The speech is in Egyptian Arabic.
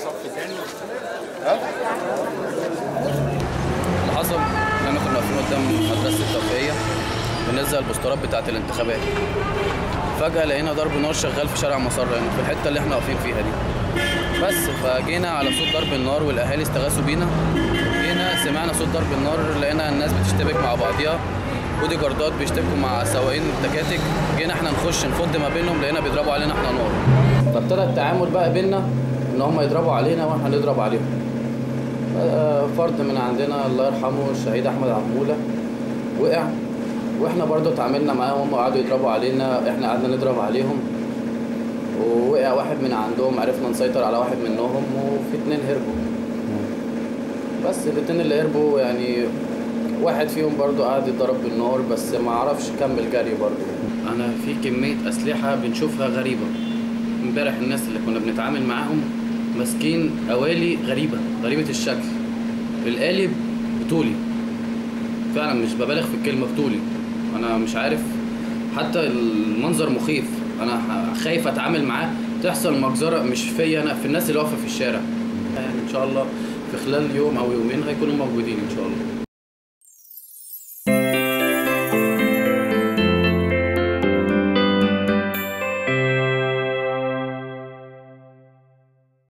اللي حصل ان احنا كنا واقفين قدام مدرسه التوفيقيه بننزل البوسترات بتاعه الانتخابات فجاه لقينا ضرب نار شغال في شارع مسار هنا في الحته اللي احنا واقفين فيها دي بس فجينا على صوت ضرب النار والاهالي استغاثوا بينا جينا سمعنا صوت ضرب النار لقينا الناس بتشتبك مع بعضيها ودي جاردات بيشتبكوا مع سواقين التكاتك جينا احنا نخش نفض ما بينهم لقينا بيضربوا علينا احنا نار فابتدى التعامل بقى بينا ان هم يضربوا علينا واحنا نضرب عليهم آه، فرد من عندنا الله يرحمه الشهيد احمد عموله وقع واحنا برضو اتعاملنا معاهم هم قعدوا يضربوا علينا احنا قعدنا نضرب عليهم ووقع واحد من عندهم عرفنا نسيطر على واحد منهم وفي اتنين هربوا بس الاتنين اللي هربوا يعني واحد فيهم برضو قعد يضرب بالنار بس ما عرفش كمل جري برضو انا في كمية اسلحة بنشوفها غريبة امبارح الناس اللي كنا بنتعامل معاهم ماسكين قوالي غريبة غريبة الشكل القالب بطولي فعلا مش ببالغ في الكلمة بطولي انا مش عارف حتى المنظر مخيف انا خايف اتعامل معاه تحصل مجزرة مش فيا انا في الناس اللي واقفة في الشارع يعني ان شاء الله في خلال يوم او يومين هيكونوا موجودين ان شاء الله